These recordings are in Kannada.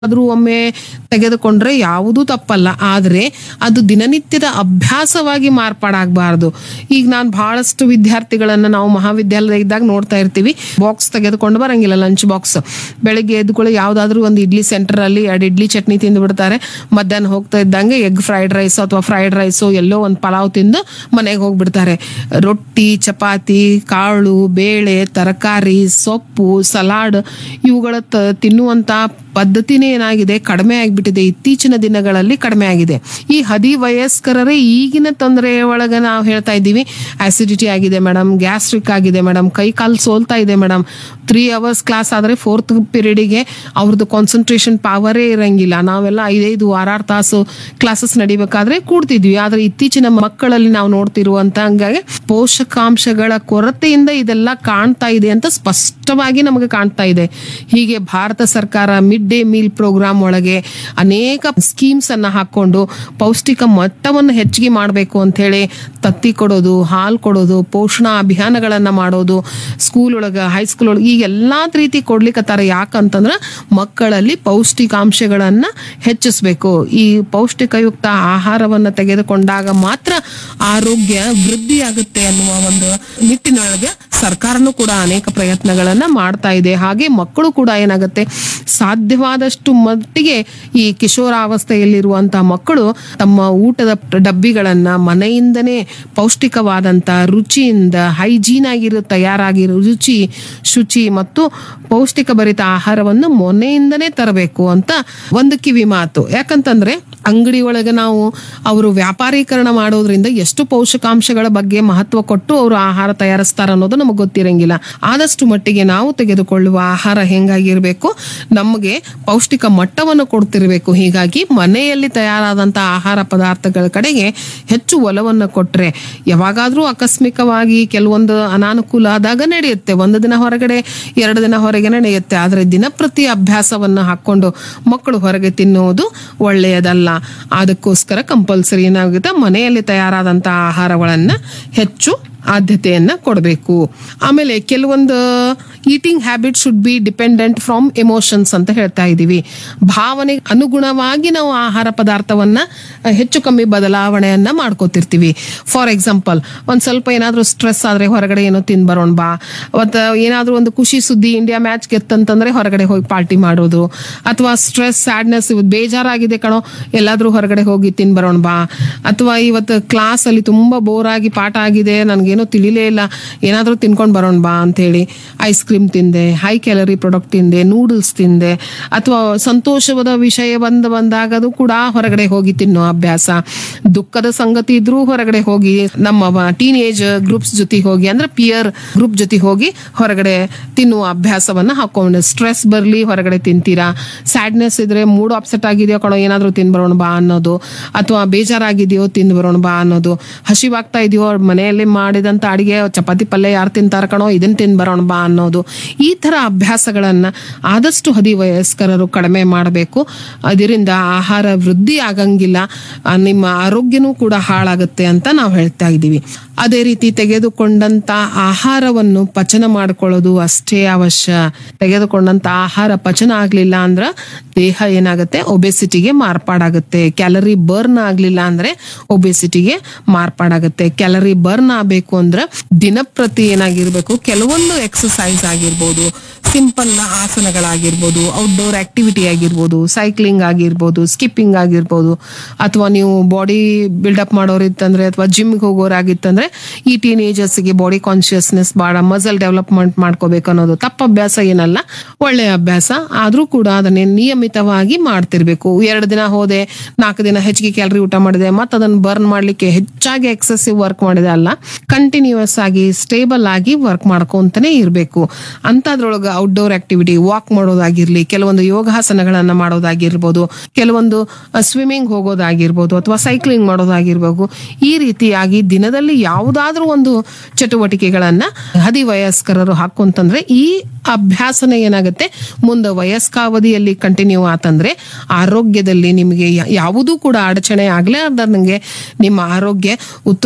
ಆದ್ರೂ ಒಮ್ಮೆ ತೆಗೆದುಕೊಂಡ್ರೆ ಯಾವುದೂ ತಪ್ಪಲ್ಲ ಆದ್ರೆ ಅದು ದಿನನಿತ್ಯದ ಅಭ್ಯಾಸವಾಗಿ ಮಾರ್ಪಾಡಾಗಬಾರ್ದು ಈಗ ನಾನು ಬಹಳಷ್ಟು ವಿದ್ಯಾರ್ಥಿಗಳನ್ನ ನಾವು ಮಹಾವಿದ್ಯಾಲಯ ಇದ್ದಾಗ ನೋಡ್ತಾ ಇರ್ತೀವಿ ಬಾಕ್ಸ್ ತೆಗೆದುಕೊಂಡು ಬರಂಗಿಲ್ಲ ಲಂಚ್ ಬಾಕ್ಸ್ ಬೆಳಿಗ್ಗೆ ಎದ್ಕೊಳ್ಳಿ ಯಾವ್ದಾದ್ರು ಒಂದು ಇಡ್ಲಿ ಸೆಂಟರ್ ಅಲ್ಲಿ ಎರಡು ಇಡ್ಲಿ ಚಟ್ನಿ ತಿಂದು ಬಿಡ್ತಾರೆ ಮಧ್ಯಾಹ್ನ ಹೋಗ್ತಾ ಇದ್ದಂಗೆ ಎಗ್ ಫ್ರೈಡ್ ರೈಸ್ ಅಥವಾ ಫ್ರೈಡ್ ರೈಸು ಎಲ್ಲೋ ಒಂದು ಪಲಾವ್ ತಿಂದು ಮನೆಗೆ ಹೋಗ್ಬಿಡ್ತಾರೆ ರೊಟ್ಟಿ ಚಪಾತಿ ಕಾಳು ಬೇಳೆ ತರಕಾರಿ ಸೊಪ್ಪು ಸಲಾಡ್ ಇವುಗಳ ತ- ತಿನ್ನುವಂತ ಪದ್ಧತಿನೇ ಏನಾಗಿದೆ ಕಡಿಮೆ ಆಗಿಬಿಟ್ಟಿದೆ ಇತ್ತೀಚಿನ ದಿನಗಳಲ್ಲಿ ಕಡಿಮೆ ಆಗಿದೆ ಈ ಹದಿ ವಯಸ್ಕರರೇ ಈಗಿನ ತೊಂದರೆ ಒಳಗೆ ನಾವು ಹೇಳ್ತಾ ಇದ್ದೀವಿ ಆಸಿಡಿಟಿ ಆಗಿದೆ ಮೇಡಮ್ ಗ್ಯಾಸ್ಟ್ರಿಕ್ ಆಗಿದೆ ಮೇಡಮ್ ಕೈ ಕಾಲು ಸೋಲ್ತಾ ಇದೆ ಮೇಡಮ್ ತ್ರೀ ಅವರ್ಸ್ ಕ್ಲಾಸ್ ಆದರೆ ಫೋರ್ತ್ ಪೀರಿಯಡಿಗೆ ಅವ್ರದ್ದು ಕಾನ್ಸಂಟ್ರೇಷನ್ ಪವರೇ ಇರಂಗಿಲ್ಲ ನಾವೆಲ್ಲ ಐದೈದು ಆರಾರು ತಾಸು ಕ್ಲಾಸಸ್ ನಡಿಬೇಕಾದ್ರೆ ಕೂಡ್ತಿದ್ವಿ ಆದ್ರೆ ಇತ್ತೀಚಿನ ಮಕ್ಕಳಲ್ಲಿ ನಾವು ನೋಡ್ತಿರುವಂತ ಹಂಗಾಗಿ ಪೋಷಕಾಂಶಗಳ ಕೊರತೆಯಿಂದ ಇದೆಲ್ಲ ಕಾಣ್ತಾ ಇದೆ ಅಂತ ಸ್ಪಷ್ಟವಾಗಿ ನಮಗೆ ಕಾಣ್ತಾ ಇದೆ ಹೀಗೆ ಭಾರತ ಸರ್ಕಾರ ಮಿಡ್ ಡೇ ಮೀಲ್ ಪ್ರೋಗ್ರಾಮ್ ಒಳಗೆ ಅನೇಕ ಸ್ಕೀಮ್ಸ್ ಅನ್ನ ಹಾಕೊಂಡು ಪೌಷ್ಟಿಕ ಮಟ್ಟವನ್ನು ಹೆಚ್ಚಿಗೆ ಮಾಡಬೇಕು ಅಂತ ಹೇಳಿ ತತ್ತಿ ಕೊಡೋದು ಹಾಲು ಕೊಡೋದು ಪೋಷಣಾ ಅಭಿಯಾನಗಳನ್ನ ಮಾಡೋದು ಸ್ಕೂಲ್ ಒಳಗ ಹೈಸ್ಕೂಲ್ ಒಳಗೆ ಈಗ ಎಲ್ಲಾ ರೀತಿ ಕೊಡ್ಲಿಕ್ಕತ್ತಾರ ಯಾಕಂತಂದ್ರ ಮಕ್ಕಳಲ್ಲಿ ಪೌಷ್ಟಿಕಾಂಶಗಳನ್ನ ಹೆಚ್ಚಿಸ್ಬೇಕು ಈ ಪೌಷ್ಟಿಕಯುಕ್ತ ಆಹಾರವನ್ನ ತೆಗೆದುಕೊಂಡಾಗ ಮಾತ್ರ ಆರೋಗ್ಯ ವೃದ್ಧಿಯಾಗುತ್ತೆ ಅನ್ನುವ ಒಂದು ನಿಟ್ಟಿನೊಳಗೆ ಸರ್ಕಾರನೂ ಕೂಡ ಅನೇಕ ಪ್ರಯತ್ನಗಳನ್ನ ಮಾಡ್ತಾ ಇದೆ ಹಾಗೆ ಮಕ್ಕಳು ಕೂಡ ಏನಾಗುತ್ತೆ ಸಾಧ್ಯವಾದಷ್ಟು ಮಟ್ಟಿಗೆ ಈ ಕಿಶೋರಾವಸ್ಥೆಯಲ್ಲಿರುವಂತಹ ಮಕ್ಕಳು ತಮ್ಮ ಊಟದ ಡಬ್ಬಿಗಳನ್ನ ಮನೆಯಿಂದನೇ ಪೌಷ್ಟಿಕವಾದಂತ ರುಚಿಯಿಂದ ಹೈಜೀನ್ ಆಗಿರೋ ತಯಾರಾಗಿರೋ ರುಚಿ ಶುಚಿ ಮತ್ತು ಪೌಷ್ಟಿಕ ಭರಿತ ಆಹಾರವನ್ನು ಮನೆಯಿಂದನೇ ತರಬೇಕು ಅಂತ ಒಂದು ಕಿವಿ ಮಾತು ಯಾಕಂತಂದ್ರೆ ಅಂಗಡಿ ಒಳಗೆ ನಾವು ಅವರು ವ್ಯಾಪಾರೀಕರಣ ಮಾಡೋದ್ರಿಂದ ಎಷ್ಟು ಪೋಷಕಾಂಶಗಳ ಬಗ್ಗೆ ಮಹತ್ವ ಕೊಟ್ಟು ಅವರು ಆಹಾರ ತಯಾರಿಸ್ತಾರ ಅನ್ನೋದು ನಮಗೆ ಗೊತ್ತಿರಂಗಿಲ್ಲ ಆದಷ್ಟು ಮಟ್ಟಿಗೆ ನಾವು ತೆಗೆದುಕೊಳ್ಳುವ ಆಹಾರ ಹೆಂಗಾಗಿರ್ಬೇಕು ನಮಗೆ ಪೌಷ್ಟಿಕ ಮಟ್ಟವನ್ನು ಕೊಡ್ತಿರ್ಬೇಕು ಹೀಗಾಗಿ ಮನೆಯಲ್ಲಿ ತಯಾರಾದಂತ ಆಹಾರ ಪದಾರ್ಥಗಳ ಕಡೆಗೆ ಹೆಚ್ಚು ಒಲವನ್ನು ಕೊಟ್ರೆ ಯಾವಾಗಾದ್ರೂ ಆಕಸ್ಮಿಕವಾಗಿ ಕೆಲವೊಂದು ಅನಾನುಕೂಲ ಆದಾಗ ನಡೆಯುತ್ತೆ ಒಂದು ದಿನ ಹೊರಗಡೆ ಎರಡು ದಿನ ಹೊರಗೆ ನಡೆಯುತ್ತೆ ಆದ್ರೆ ದಿನಪ್ರತಿ ಅಭ್ಯಾಸವನ್ನು ಹಾಕೊಂಡು ಮಕ್ಕಳು ಹೊರಗೆ ತಿನ್ನುವುದು ಒಳ್ಳೆಯದಲ್ಲ ಅದಕ್ಕೋಸ್ಕರ ಕಂಪಲ್ಸರಿ ಏನಾಗುತ್ತೆ ಮನೆಯಲ್ಲಿ ತಯಾರಾದಂತ ಆಹಾರಗಳನ್ನ ಹೆಚ್ಚು ಆದ್ಯತೆಯನ್ನ ಕೊಡಬೇಕು ಆಮೇಲೆ ಕೆಲವೊಂದು eating habit should be dependent from emotions ಅಂತ ಹೇಳ್ತಾ ಇದ್ದೀವಿ ಭಾವನೆ ಅನುಗುಣವಾಗಿ ನಾವು ಆಹಾರ ಪದಾರ್ಥವನ್ನ ಅಹ್, ಹೆಚ್ಚು ಕಮ್ಮಿ ಬದಲಾವಣೆಯನ್ನ ಮಾಡ್ಕೋತಿರ್ತೀವಿ ಫಾರ್ ಎಕ್ಸಾಂಪಲ್ ಒಂದ್ ಸ್ವಲ್ಪ ಏನಾದ್ರೂ ಸ್ಟ್ರೆಸ್ ಆದ್ರೆ ಹೊರಗಡೆ ಏನೋ ತಿಂದ್ ಬರೋಣ ಬಾ ಮತ್ತು ಏನಾದ್ರೂ ಒಂದು ಖುಷಿ ಸುದ್ದಿ ಇಂಡಿಯಾ ಮ್ಯಾಚ್ ಗೆತ್ತಂತಂದ್ರೆ ಹೊರಗಡೆ ಹೋಗಿ ಪಾರ್ಟಿ ಮಾಡೋದು ಅಥವಾ ಸ್ಟ್ರೆಸ್ ಸ್ಯಾಡ್ನೆಸ್ ಬೇಜಾರಾಗಿದೆ ಕಣೋ ಎಲ್ಲಾದ್ರೂ ಹೊರಗಡೆ ಹೋಗಿ ತಿನ್ ಬರೋಣ ಬಾ ಅಥವಾ ಇವತ್ತು ಕ್ಲಾಸ್ ಅಲ್ಲಿ ತುಂಬಾ ಬೋರ್ ಆಗಿ ಪಾಠ ಆಗಿದೆ ನನ್ಗೇನೋ ತಿಳಿಲೇ ಇಲ್ಲ ಏನಾದ್ರೂ ತಿನ್ಕೊಂಡ್ ಬರೋಣ ಬಾ ಅಂತೇಳಿ ಐಸ್ ಕ್ರೀಮ್ ತಿಂದೆ ಹೈ ಕ್ಯಾಲರಿ ಪ್ರಾಡಕ್ಟ್ ತಿಂದೆ ನೂಡಲ್ಸ್ ತಿಂದೆ ಅಥವಾ ಸಂತೋಷವಾದ ವಿಷಯ ಬಂದ ಬಂದಾಗ ಅದು ಕೂಡ ಹೊರಗಡೆ ಹೋಗಿ ತಿನ್ನೋ ಅಭ್ಯಾಸ ದುಃಖದ ಸಂಗತಿ ಇದ್ರೂ ಹೊರಗಡೆ ಹೋಗಿ ನಮ್ಮ ಟೀನ್ ಏಜ್ ಗ್ರೂಪ್ಸ್ ಜೊತೆ ಹೋಗಿ ಅಂದ್ರೆ ಪಿಯರ್ ಗ್ರೂಪ್ ಜೊತೆ ಹೋಗಿ ಹೊರಗಡೆ ತಿನ್ನುವ ಅಭ್ಯಾಸವನ್ನ ಹಾಕೊಂಡು ಸ್ಟ್ರೆಸ್ ಬರ್ಲಿ ಹೊರಗಡೆ ತಿಂತೀರಾ ಸ್ಯಾಡ್ನೆಸ್ ಇದ್ರೆ ಮೂಡ್ ಅಪ್ಸೆಟ್ ಆಗಿದೆಯೋ ಕಣೋ ಏನಾದ್ರೂ ತಿನ್ ಬರೋಣ ಬಾ ಅನ್ನೋದು ಅಥವಾ ಬೇಜಾರಾಗಿದೆಯೋ ತಿಂದು ಬರೋಣ ಬಾ ಅನ್ನೋದು ಹಸಿವಾಗ್ತಾ ಇದೆಯೋ ಮನೆಯಲ್ಲಿ ಮಾಡಿದಂತ ಅಡಿಗೆ ಚಪಾತಿ ಪಲ್ಯ ಯಾರು ತಿಂತಾರ ಕಣೋ ಇದನ್ನ ತಿಂದ್ ಬರೋಣ ಬಾ ಅನ್ನೋದು ಈ ತರ ಅಭ್ಯಾಸಗಳನ್ನ ಆದಷ್ಟು ಹದಿ ವಯಸ್ಕರರು ಕಡಿಮೆ ಮಾಡಬೇಕು ಅದರಿಂದ ಆಹಾರ ವೃದ್ಧಿ ಆಗಂಗಿಲ್ಲ ಆ, ನಿಮ್ಮ ಆರೋಗ್ಯನೂ ಕೂಡ ಹಾಳಾಗುತ್ತೆ ಅಂತ ನಾವು ಹೇಳ್ತಾ ಇದ್ದೀವಿ ಅದೇ ರೀತಿ ತೆಗೆದುಕೊಂಡಂತ ಆಹಾರವನ್ನು ಪಚನ ಮಾಡ್ಕೊಳ್ಳೋದು ಅಷ್ಟೇ ಅವಶ್ಯ ತೆಗೆದುಕೊಂಡಂತ ಆಹಾರ ಪಚನ ಆಗ್ಲಿಲ್ಲ ಅಂದ್ರ ದೇಹ ಏನಾಗುತ್ತೆ ಒಬೆಸಿಟಿಗೆ ಮಾರ್ಪಾಡಾಗುತ್ತೆ ಕ್ಯಾಲರಿ ಬರ್ನ್ ಆಗ್ಲಿಲ್ಲ ಅಂದ್ರೆ ಒಬೆಸಿಟಿಗೆ ಮಾರ್ಪಾಡಾಗುತ್ತೆ ಕ್ಯಾಲರಿ ಬರ್ನ್ ಆಗ್ಬೇಕು ಅಂದ್ರೆ ದಿನಪ್ರತಿ ಏನಾಗಿರ್ಬೇಕು ಕೆಲವೊಂದು ಎಕ್ಸಸೈಸ್ ಆಗಿರ್ಬೋದು ಸಿಂಪಲ್ ಆಸನಗಳಾಗಿರ್ಬೋದು ಔಟ್ಡೋರ್ ಆಕ್ಟಿವಿಟಿ ಆಗಿರ್ಬೋದು ಸೈಕ್ಲಿಂಗ್ ಆಗಿರ್ಬೋದು ಸ್ಕಿಪ್ಪಿಂಗ್ ಆಗಿರ್ಬೋದು ಅಥವಾ ನೀವು ಬಾಡಿ ಬಿಲ್ಡಪ್ ಮಾಡೋರಿತ್ತಂದ್ರೆ ಅಥವಾ ಜಿಮ್ಗೆ ಹೋಗೋರಾಗಿತ್ತಂದ್ರೆ ಈ ಟೀನೇಜರ್ಸ್ಗೆ ಬಾಡಿ ಕಾನ್ಶಿಯಸ್ನೆಸ್ ಭಾಳ ಮಸಲ್ ಡೆವಲಪ್ಮೆಂಟ್ ಮಾಡ್ಕೋಬೇಕು ಅನ್ನೋದು ತಪ್ಪ ಅಭ್ಯಾಸ ಏನಲ್ಲ ಒಳ್ಳೆಯ ಅಭ್ಯಾಸ ಆದ್ರೂ ಕೂಡ ಅದನ್ನೇ ನಿಯಮಿತವಾಗಿ ಮಾಡ್ತಿರ್ಬೇಕು ಎರಡು ದಿನ ಹೋದೆ ನಾಲ್ಕು ದಿನ ಹೆಚ್ಚಿಗೆ ಕ್ಯಾಲರಿ ಊಟ ಮಾಡಿದೆ ಮತ್ತೆ ಅದನ್ನ ಬರ್ನ್ ಮಾಡ್ಲಿಕ್ಕೆ ಹೆಚ್ಚಾಗಿ ಎಕ್ಸೆಸಿವ್ ವರ್ಕ್ ಮಾಡಿದೆ ಅಲ್ಲ ಕಂಟಿನ್ಯೂಸ್ ಆಗಿ ಸ್ಟೇಬಲ್ ಆಗಿ ವರ್ಕ್ ಮಾಡ್ಕೊಂತಾನೆ ಇರಬೇಕು ಅಂತದ್ರೊಳಗೆ ಔಟ್ಡೋರ್ ಆಕ್ಟಿವಿಟಿ ವಾಕ್ ಮಾಡೋದಾಗಿರ್ಲಿ ಕೆಲವೊಂದು ಯೋಗಾಸನಗಳನ್ನ ಮಾಡೋದಾಗಿರ್ಬೋದು ಕೆಲವೊಂದು ಸ್ವಿಮ್ಮಿಂಗ್ ಹೋಗೋದಾಗಿರ್ಬೋದು ಅಥವಾ ಸೈಕ್ಲಿಂಗ್ ಮಾಡೋದಾಗಿರ್ಬೋದು ಈ ರೀತಿಯಾಗಿ ದಿನದಲ್ಲಿ ಯಾವುದಾದ್ರೂ ಒಂದು ಚಟುವಟಿಕೆಗಳನ್ನ ಹದಿ ವಯಸ್ಕರರು ಹಾಕೊಂತಂದ್ರೆ ಈ ಅಭ್ಯಾಸನ ಏನಾಗುತ್ತೆ ಮುಂದೆ ವಯಸ್ಕಾವಧಿಯಲ್ಲಿ ಕಂಟಿನ್ಯೂ ಆತಂದ್ರೆ ಆರೋಗ್ಯದಲ್ಲಿ ನಿಮಗೆ ಯಾ- ಯಾವುದೂ ಕೂಡ ಅಡಚಣೆ ಆಗ್ಲೇ ನನಗೆ ನಿಮ್ಮ ಆರೋಗ್ಯ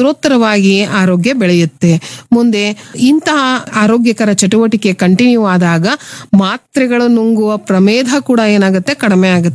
ಉತ್ತರೋತ್ತರವಾಗಿ ಆರೋಗ್ಯ ಬೆಳೆಯುತ್ತೆ ಮುಂದೆ ಇಂತಹ ಆರೋಗ್ಯಕರ ಚಟುವಟಿಕೆ ಕಂಟಿನ್ಯೂ ಆದಾಗ ಮಾಡಿದಾಗ ಮಾತ್ರೆಗಳು ನುಂಗುವ ಪ್ರಮೇಧ ಕೂಡ ಏನಾಗುತ್ತೆ ಕಡಿಮೆ ಆಗುತ್ತೆ